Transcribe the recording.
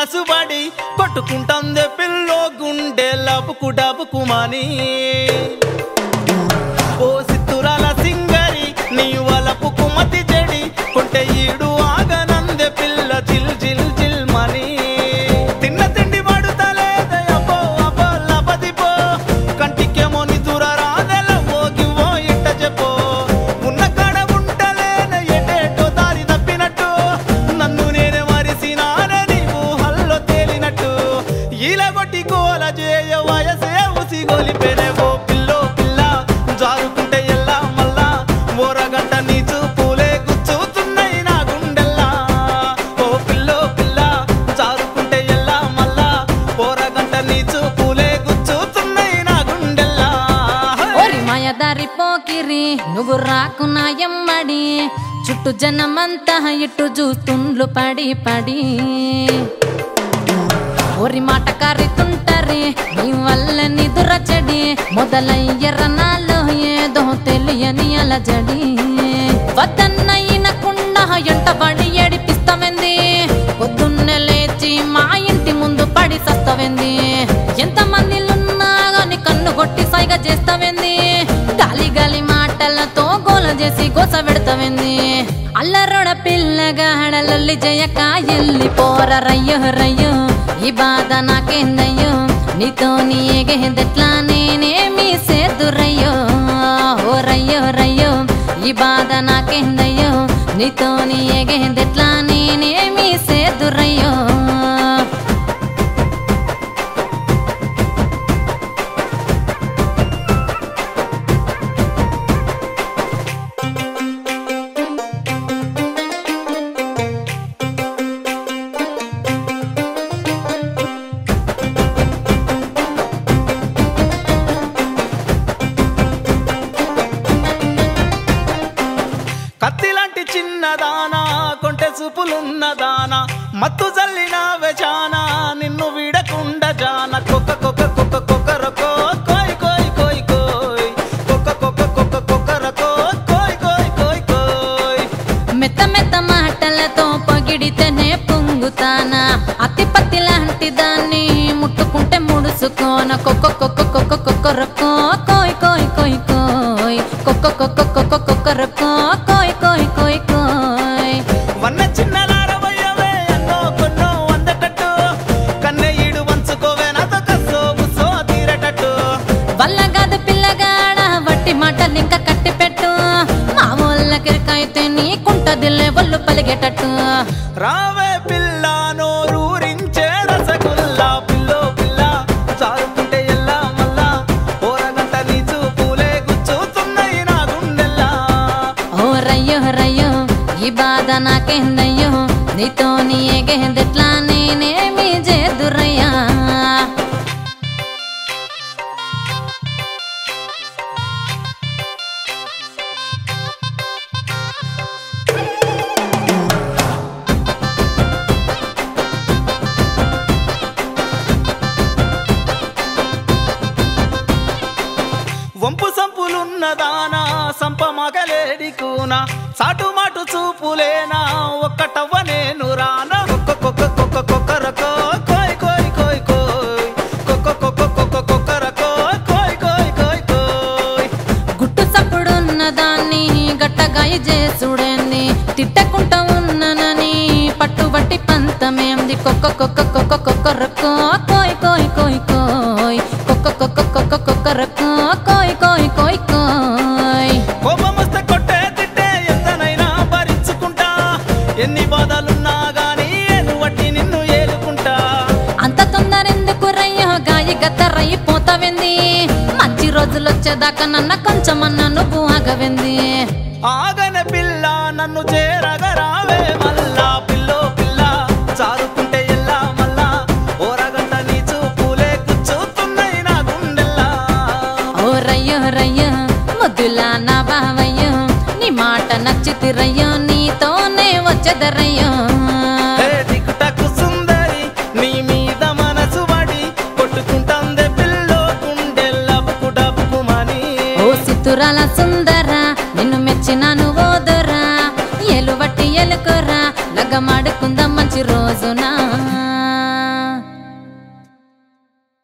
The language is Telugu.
మనసు పడి కొట్టుకుంటుంది పిల్లో గుండె లబుకు డబుకుమని ఓ సిత్తురాల సింగరి నీ వలపు కుమతి చెడి కొంటె ఈడు ఆగనందె పిల్ల జిల్ జిల్ జిల్ మని తిన్న తిండి పడుతలేదే అబ్బో అబ్బో లబదిపో కంటికేమో నిదుర రాదెల ఓగివో ఇట్ట చెప్పో ఉన్న కాడ ఉంటలేనే ఎటేటో దారి తప్పినట్టు నన్ను నేనే మరిసినానని ఊహల్లో తేలినట్టు ఇలా కొట్టి కోల చేయ వయసే ఉసిగోలిపెనే ఓ పిల్లో పిల్ల జారుకుంటే ఎల్లా మల్లా ఓరగంట నీ చూపులే గుచ్చుతున్నాయి నా గుండెల్లా ఓ పిల్లో పిల్ల జారుకుంటే ఎల్లా మల్లా ఓరగంట నీ చూపులే గుచ్చుతున్నాయి నా గుండెల్లా ఓరి మాయదారి పోకిరి నువ్వు రాకున్నా ఎమ్మడి చుట్టూ జనమంతా ఇట్టు చూస్తుండ్లు పడి పడి ఓరి మాట కారితుంటరి నీ వల్ల నిదుర చెడి మొదలయ్యర నాలో ఏదో తెలియని అలజడి వద్దన్నయినకుండా ఎంట పడి ఏడిపిస్తామెంది పొద్దున్నే లేచి మా ఇంటి ముందు పడి సస్తవెంది ఎంత మందిలున్నా గాని కన్ను కొట్టి సైగ చేస్తావెంది గాలి గాలి మాటలతో గోల చేసి గోస పెడతావెంది అల్లరొడ పిల్లగాడలల్లి జయక ఎల్లి పోర రయ్యో రయ్యో ఈ బాధ నాకేందయ్యో నీతో నీ ఎగేదెట్లా నేనేమి సేదురయ్యో ఓ రయ్యో రయ్యో ఈ బాధ నాకేందయ్యో నీతో నీ ఎగేదెట్లా నేనేమి సేదురయ్యో కత్తిలాంటి చిన్నదానా కొంటె చూపులున్నదానా మత్తు జల్లిన వెచానా నిన్ను వీడకుండ జాన కొక్క కొక్క కొక్క కొక్కరకో కోయ్ కోయ్ కోయ్ కోయ్ కొక్క కొక్క కొక్క కొక్కరకో కోయ్ కోయ్ కోయ్ కోయ్ మెత్త మెత్త మాటలతో పొగిడితేనే పొంగుతానా అతి పత్తి లాంటి దాన్ని ముట్టుకుంటే ముడుసుకోన కొక్క కొక్క కొక్క కొక్కరకో కోయ్ కోయ్ కోయ్ కోయ్ కొక్క కొక్క కొక్క కొక్కరకో కోయ్ కోయ్ కోయ్ కోయ్ వన్న చిన్నలారవయ్యవే అన్నో కొన్నో అందటట్టు కన్నెయ్యడు వంచుకోవే నాతో కస్సో బుస్సో తీరటట్టు వల్లగాదు పిల్లగాడ వట్టి మాటలు ఇంకా కట్టి పెట్టు మా ఊళ్ళకిరికైతే నీకుంటదిలే ఒళ్ళు పలిగేటట్టు రావే పిల్ల నోరూరించే రసగుల్లా పిల్లో పిల్ల చారుకుంటే ఎల్లా మల్లా ఓరగంట నీ చూపులే గుచ్చుతున్నాయి నా గుండెల్లా ఓ రయ్యో రయ్యో ఈ బాధ నాకేందయ్యో నీతో నీ ఎగేదెట్లా నేనేమి చేదురయ్యా వంపు సంపులున్నదానా సంప మగలేడి కూన సాటు మాటు చూపులేనా ఒక్కటవ్వ నేను రానా కొక్క కొక్క కొక్క కొక్కరకో కోయ్ కోయ్ కోయ్ కోయ్ కొక్క కొక్క కొక్క కొక్కరకో కోయ్ కోయ్ కోయ్ కోయ్ గుట్టు చప్పుడున్న దాన్ని గట్టగాయ చేసుడేంది తిట్టకుంట ఉన్ననని పట్టుబట్టి పంతమేంది కొక్క కొక్క కొక్క కొక్కరకో కోయ్ కోయ్ కోయ్ కోయ్ కొక్క కొక్క కొక్క కొక్కరకో కోయ్ కోయ్ కోయ్ కోయ్ కోపమొస్తే కొట్టే తిట్టే ఎంతనైనా భరించుకుంటా ఎన్ని బాధలున్నా గానీ ఎనువట్టి నిన్ను ఏలుకుంటా అంత తొందరెందుకు రయ్యో గాయ గత్తరయ్యిపోతావెంది మంచి రోజులు వచ్చేదాకా నన్న కొంచెమన్నా నువ్వు ఆగవెంది ఆగన పిల్ల నన్ను చేరగరావే మల్లా పిల్లో పిల్ల చారుకుంటే ఎల్లా మల్లా ఓరగంట నీ చూపులే గుచ్చుతున్నాయి నా గుండెల్లా ఓ రయ్యో రయ్యో ముద్దులా నా బావయ్యో నీ మాట నచ్చితిరయ్యో నీతోనే వచ్చేదరయ్యో హే దిక్కుటకు సుందరి నీ మీద మనసు పడి కొట్టుకుంటాందే పిల్లో గుండెల్లబుకు డబ్బుకుమని ఓ సిత్తురాల సుందరా నిన్ను మెచ్చినాను ఓదరా ఎలువట్టి ఎలుకురా లగ్గమాడుకుందాం మంచి రోజు